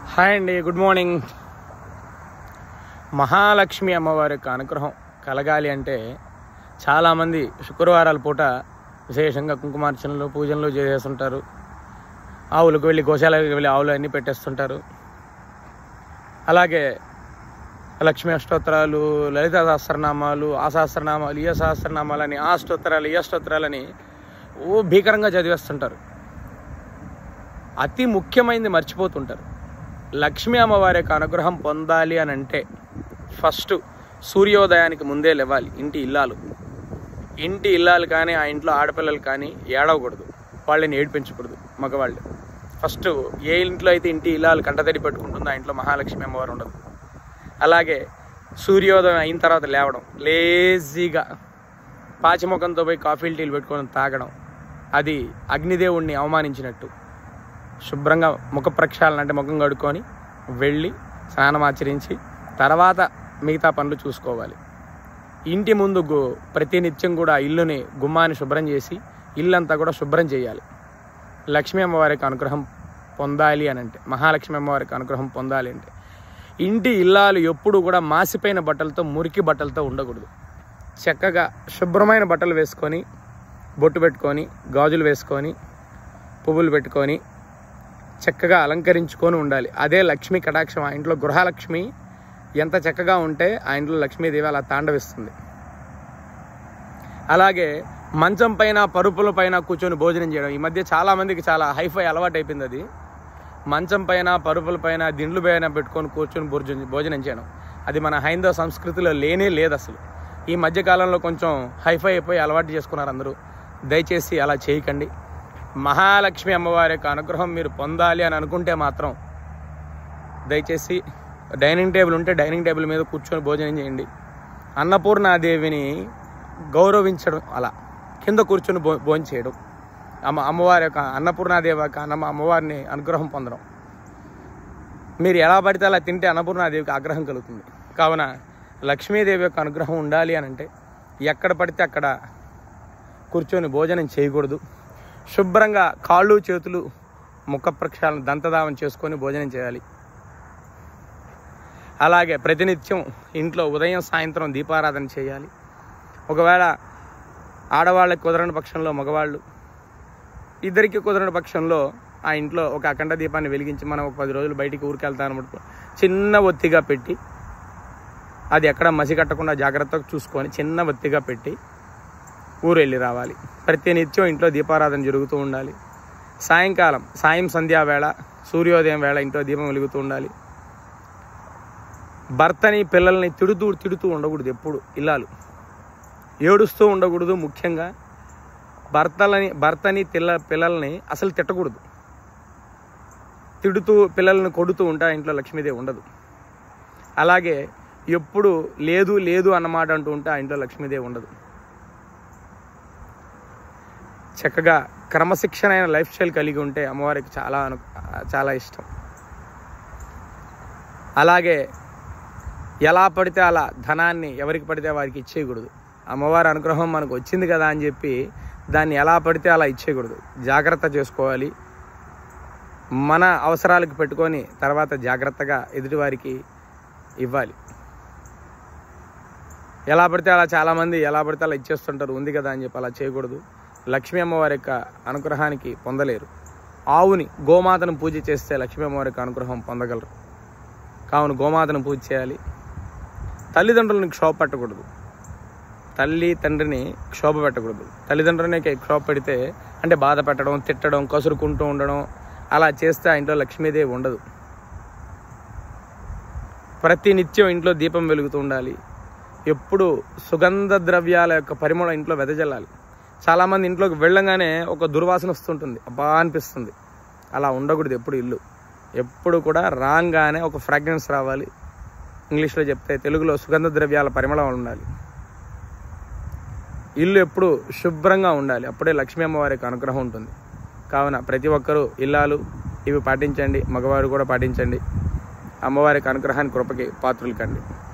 hi అండి good morning Mahalakshmi అమ్మవారి యొక్క అనుగ్రహం కలగాలి అంటే చాలామంది శుక్రవారాల పూట విశేషంగా కుంకుమార్చనలు పూజలు చేసేస్తుంటారు ఆవులకు వెళ్ళి గోశాలకు వెళ్ళి ఆవులు అన్నీ పెట్టేస్తుంటారు అలాగే లక్ష్మీ అష్టోత్తరాలు లలిత సహస్రనామాలు ఆ సహస్రనామాలు ఈ సహస్రనామాలని ఆ అష్టోత్తరాలు ఈ అష్టోత్తరాలని ఓ భీకరంగా చదివేస్తుంటారు అతి ముఖ్యమైనది మర్చిపోతుంటారు లక్ష్మీ అమ్మవారి యొక్క అనుగ్రహం పొందాలి అని అంటే ఫస్ట్ సూర్యోదయానికి ముందే లేవాలి ఇంటి ఇల్లాలు ఇంటి ఇల్లాలు కానీ ఆ ఇంట్లో ఆడపిల్లలు కానీ ఏడవకూడదు వాళ్ళని ఏడిపించకూడదు మగవాళ్ళు ఫస్ట్ ఏ ఇంట్లో అయితే ఇంటి ఇల్లాలు కంటతడి పెట్టుకుంటుందో ఆ ఇంట్లో మహాలక్ష్మి అమ్మవారు ఉండదు అలాగే సూర్యోదయం అయిన తర్వాత లేవడం లేజీగా పాచిముఖంతో పోయి కాఫీ టీలు పెట్టుకొని తాగడం అది అగ్నిదేవుణ్ణి అవమానించినట్టు శుభ్రంగా ముఖ ప్రక్షాళన అంటే ముఖం కడుక్కొని వెళ్ళి స్నానం ఆచరించి తర్వాత మిగతా పనులు చూసుకోవాలి ఇంటి ముందు గు- ప్రతినిత్యం కూడా ఇల్లుని గుమ్మాన్ని శుభ్రం చేసి ఇల్లంతా కూడా శుభ్రం చేయాలి లక్ష్మీ అమ్మవారికి అనుగ్రహం పొందాలి అని అంటే మహాలక్ష్మి అమ్మవారికి అనుగ్రహం పొందాలి అంటే ఇంటి ఇల్లాలు ఎప్పుడు కూడా మాసిపోయిన బట్టలతో మురికి బట్టలతో ఉండకూడదు చక్కగా శుభ్రమైన బట్టలు వేసుకొని బొట్టు పెట్టుకొని గాజులు వేసుకొని పువ్వులు పెట్టుకొని చక్కగా అలంకరించుకొని ఉండాలి అదే లక్ష్మీ కటాక్షం ఆ ఇంట్లో గృహలక్ష్మి ఎంత చక్కగా ఉంటే ఆ ఇంట్లో లక్ష్మీదేవి అలా తాండవిస్తుంది అలాగే మంచం పైన పరుపుల పైన కూర్చొని భోజనం చేయడం ఈ మధ్య చాలా మందికి చాలా హైఫై అలవాటు అయిపోయింది అది మంచం పైన పరుపుల పైన దిండ్లు పైన పెట్టుకొని కూర్చొని భోజనం భోజనం చేయడం అది మన హైందవ సంస్కృతిలో లేనే లేదు అసలు ఈ మధ్య కాలంలో కొంచెం హైఫై అయిపోయి అలవాటు చేసుకున్నారు అందరూ దయచేసి అలా చేయకండి మహాలక్ష్మి అమ్మవారి యొక్క అనుగ్రహం మీరు పొందాలి అని అనుకుంటే మాత్రం దయచేసి డైనింగ్ టేబుల్ ఉంటే డైనింగ్ టేబుల్ మీద కూర్చొని భోజనం చేయండి అన్నపూర్ణాదేవిని గౌరవించడం అలా కింద కూర్చొని భో భోజనం చేయడం అమ్మ అమ్మవారి యొక్క అన్నపూర్ణాదేవి యొక్క అన్నమ్మ అమ్మవారిని అనుగ్రహం పొందడం మీరు ఎలా పడితే అలా తింటే అన్నపూర్ణాదేవికి ఆగ్రహం కలుగుతుంది కావున లక్ష్మీదేవి యొక్క అనుగ్రహం ఉండాలి అని అంటే ఎక్కడ పడితే అక్కడ కూర్చొని భోజనం చేయకూడదు శుభ్రంగా కాళ్ళు చేతులు ముఖ ప్రక్షాళన దంతదావం చేసుకొని భోజనం చేయాలి అలాగే ప్రతినిత్యం ఇంట్లో ఉదయం సాయంత్రం దీపారాధన చేయాలి ఒకవేళ ఆడవాళ్ళకి కుదరని పక్షంలో మగవాళ్ళు ఇద్దరికి కుదరని పక్షంలో ఆ ఇంట్లో ఒక అఖండ దీపాన్ని వెలిగించి మనం ఒక పది రోజులు బయటికి ఊరికి వెళ్తాం అన్నప్పుడు చిన్న ఒత్తిగా పెట్టి అది ఎక్కడ మసి కట్టకుండా జాగ్రత్తగా చూసుకొని చిన్న ఒత్తిగా పెట్టి ఊరు వెళ్ళి రావాలి ప్రతి నిత్యం ఇంట్లో దీపారాధన జరుగుతూ ఉండాలి సాయంకాలం సాయం సంధ్యా వేళ సూర్యోదయం వేళ ఇంట్లో దీపం వెలుగుతూ ఉండాలి భర్తని పిల్లల్ని తిడుతూ తిడుతూ ఉండకూడదు ఎప్పుడు ఇల్లాలు ఏడుస్తూ ఉండకూడదు ముఖ్యంగా భర్తలని భర్తని పిల్ల పిల్లల్ని అసలు తిట్టకూడదు తిడుతూ పిల్లల్ని కొడుతూ ఉంటే ఆ ఇంట్లో లక్ష్మీదేవి ఉండదు అలాగే ఎప్పుడు లేదు లేదు అన్నమాట అంటూ ఉంటే ఆ ఇంట్లో లక్ష్మీదేవి ఉండదు చక్కగా క్రమశిక్షణ అయిన లైఫ్ స్టైల్ కలిగి ఉంటే అమ్మవారికి చాలా అను చాలా ఇష్టం అలాగే ఎలా పడితే అలా ధనాన్ని ఎవరికి పడితే వారికి ఇచ్చేయకూడదు అమ్మవారి అనుగ్రహం మనకు వచ్చింది కదా అని చెప్పి దాన్ని ఎలా పడితే అలా ఇచ్చేయకూడదు జాగ్రత్త చేసుకోవాలి మన అవసరాలకు పెట్టుకొని తర్వాత జాగ్రత్తగా ఎదుటివారికి ఇవ్వాలి ఎలా పడితే అలా చాలామంది ఎలా పడితే అలా ఇచ్చేస్తుంటారు ఉంది కదా అని చెప్పి అలా చేయకూడదు లక్ష్మీ అమ్మవారి యొక్క అనుగ్రహానికి పొందలేరు ఆవుని గోమాతను పూజ చేస్తే లక్ష్మీ అమ్మవారి యొక్క అనుగ్రహం పొందగలరు కావున గోమాతను పూజ చేయాలి తల్లిదండ్రులను క్షోభ పెట్టకూడదు తల్లి తండ్రిని క్షోభ పెట్టకూడదు తల్లిదండ్రులని క్షోభ పెడితే అంటే బాధ పెట్టడం తిట్టడం కసురుకుంటూ ఉండడం అలా చేస్తే ఆ ఇంట్లో లక్ష్మీదేవి ఉండదు ప్రతి నిత్యం ఇంట్లో దీపం వెలుగుతూ ఉండాలి ఎప్పుడు సుగంధ ద్రవ్యాల యొక్క పరిమళం ఇంట్లో వెదజల్లాలి చాలామంది ఇంట్లోకి వెళ్ళంగానే ఒక దుర్వాసన వస్తుంటుంది అబ్బా అనిపిస్తుంది అలా ఉండకూడదు ఎప్పుడు ఇల్లు ఎప్పుడు కూడా రాగానే ఒక ఫ్రాగ్రెన్స్ రావాలి ఇంగ్లీష్లో చెప్తే తెలుగులో సుగంధ ద్రవ్యాల పరిమళం ఉండాలి ఇల్లు ఎప్పుడు శుభ్రంగా ఉండాలి అప్పుడే లక్ష్మీ అమ్మవారికి అనుగ్రహం ఉంటుంది కావున ప్రతి ఒక్కరూ ఇల్లాలు ఇవి పాటించండి మగవారు కూడా పాటించండి అమ్మవారికి అనుగ్రహానికి కృపకి పాత్రులు కండి